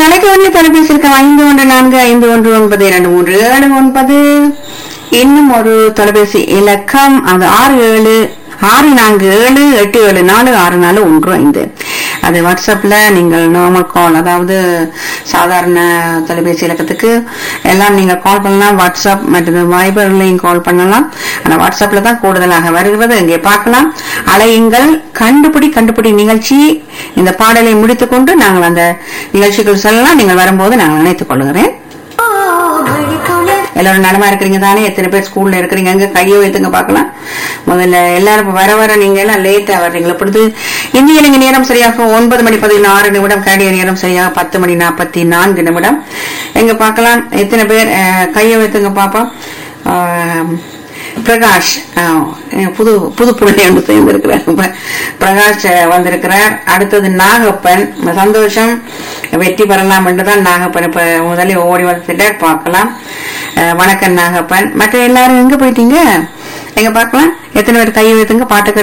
அழைக்க வேண்டிய தொலைபேசி இருக்க ஐந்து ஒன்று நான்கு ஐந்து ஒன்று ஒன்பது இரண்டு மூன்று ஏழு ஒன்பது இன்னும் ஒரு தொலைபேசி இலக்கம் அது ஆறு ஏழு ஆறு நான்கு ஏழு எட்டு ஏழு நாலு ஆறு நாலு ஒன்று ஐந்து அது வாட்ஸ்அப்ல நீங்கள் நார்மல் கால் அதாவது சாதாரண தொலைபேசி இலக்கத்துக்கு எல்லாம் நீங்க கால் பண்ணலாம் வாட்ஸ்அப் மற்றும் வைபர்லையும் கால் பண்ணலாம் ஆனா வாட்ஸ்அப்ல தான் கூடுதலாக வருகிறது இங்கே பார்க்கலாம் அலையுங்கள் கண்டுபிடி கண்டுபிடி நிகழ்ச்சி இந்த பாடலை முடித்துக்கொண்டு நாங்கள் அந்த நிகழ்ச்சிகள் செல்லலாம் நீங்கள் வரும்போது நாங்கள் நினைத்துக் கொள்கிறேன் எல்லாரும் நலமா இருக்கிறீங்க தானே எத்தனை பேர் ஸ்கூல்ல இருக்கிறீங்க அங்க கையை வைத்துங்க பார்க்கலாம் முதல்ல எல்லாரும் இப்ப வர வர நீங்க எல்லாம் லேட்டா வர்றீங்களா பொழுது இந்திய இலங்கை நேரம் சரியாக ஒன்பது மணி பதினாறு நிமிடம் கனடிய நேரம் சரியாக பத்து மணி நாற்பத்தி நான்கு நிமிடம் எங்க பார்க்கலாம் எத்தனை பேர் அஹ், கையை வைத்துங்க பாப்போம் ஆஹ், பிரகாஷ் ஆஹ், புது புது பிள்ளை ஒன்று சேர்ந்திருக்கிறார் இப்ப பிரகாஷ் அஹ், வந்திருக்கிறார் அடுத்தது நாகப்பன் சந்தோஷம் வெற்றி பெறலாம் என்றுதான் நாகப்பன் இப்ப முதலில் ஓடி வந்துட்டார் பார்க்கலாம் அஹ், வணக்கம் நாகப்பன் மற்ற எல்லாரும் எங்க போயிட்டீங்க எங்க பார்க்கலாம் எத்தனை பேர் கையை வைத்துங்க பாட்டு